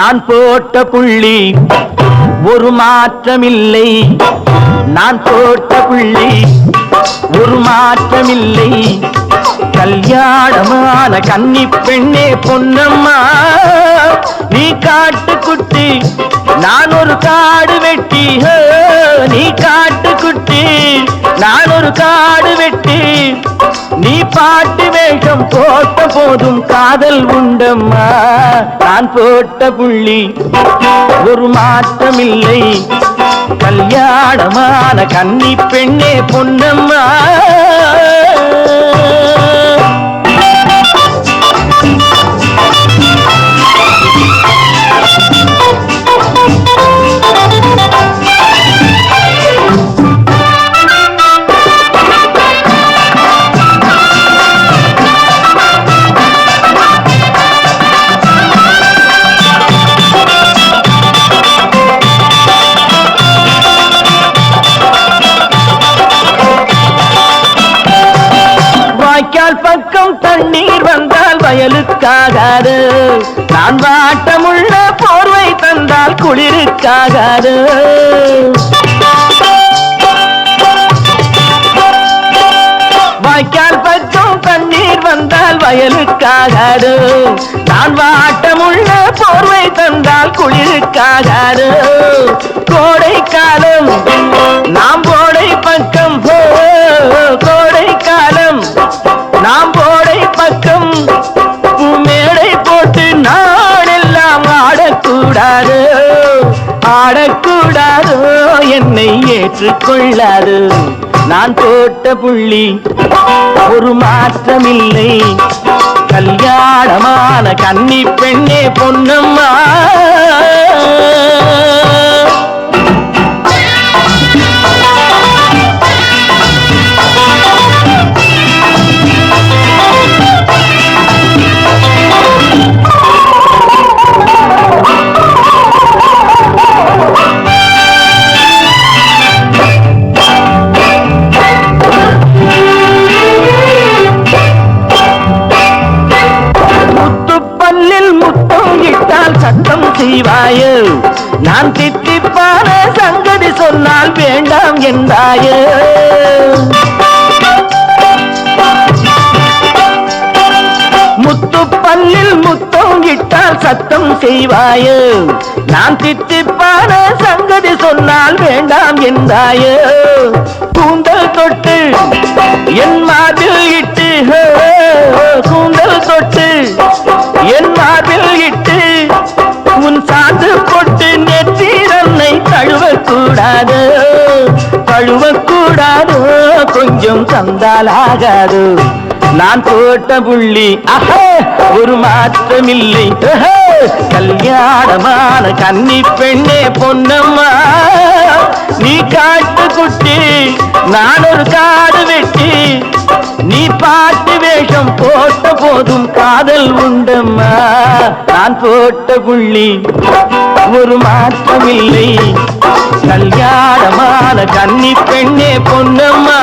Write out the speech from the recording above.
நான் போட்ட புள்ளி ஒரு மாற்றமில்லை நான் போட்ட புள்ளி ஒரு மாற்றமில்லை கல்யாணமான கன்னி பெண்ணே பொன்னம்மா நீ காட்டுக்குட்டி நான் ஒரு காடு வெட்டி ஹோ, நீ காட்டுக்குட்டி நான் ஒரு காடு வெட்டி நீ பாட்டு வேஷம் போட்ட போதும் காதல் உண்டம்மா நான் போட்ட புள்ளி ஒரு மாற்றமில்லை கல்யாணமான கன்னி பெண்ணே பொன்னம்மா வாய்க்கால் பக்கம் தண்ணீர் வந்தால் வயலுக்காகாது நான் வாட்டமுள்ள போர்வை தந்தால் குளிருக்காகாது வாய்க்கால் பக்கம் தண்ணீர் வந்தால் வயலுக்காகாது நான் வாட்டமுள்ள போர்வை தந்தால் குளிருக்காகாது கோடை காலம் நாம் கோடை பக்கம் போ கோடை காலம் நாம் கோடை பக்கம் மேடை போட்டு நாடெல்லாம் ஆடக்கூடாது ஆடக்கூடாதோ என்னை ஏற்றுக்கொள்ளாது நான் போட்ட புள்ளி ஒரு மாற்றமில்லை கல்யாணமான கன்னி பெண்ணே பொன்னம்மா முத்துப்பல்லில் முத்தம் இட்டால் சத்தம் செய்வாயோ நான் தித்திப்பான சங்கதி சொன்னால் வேண்டாம் என்றாயோ முத்துப்பல்லில் முத்தம் இட்டால் சத்தம் செய்வாயோ நான் தித்திப்பான சங்கதி சொன்னால் வேண்டாம் என்றாயோ கூந்தல் தொட்டு என் மார்பில் இட்டு ஹோ, கூந்தல் தொட்டு என் மார்பில் இட்டு உன் சாந்து பொட்டு நெற்றிரன்னை தழுவக்கூடாது தழுவக்கூடாது கொஞ்சம் தந்தாலாகாது நான் போட்ட புள்ளி அஹே ஒரு மாற்றமில்லை அஹே, கல்யாணமான கன்னி பெண்ணே பொன்னம்மா நீ காட்டு குட்டி நான் ஒரு காடு வெட்டி நீ பாட்டு வேஷம் போட்ட போதும் காதல் உண்டம்மா நான் போட்ட புள்ளி ஒரு மாற்றமில்லை கல்யாணமான கன்னி பெண்ணே பொன்னம்மா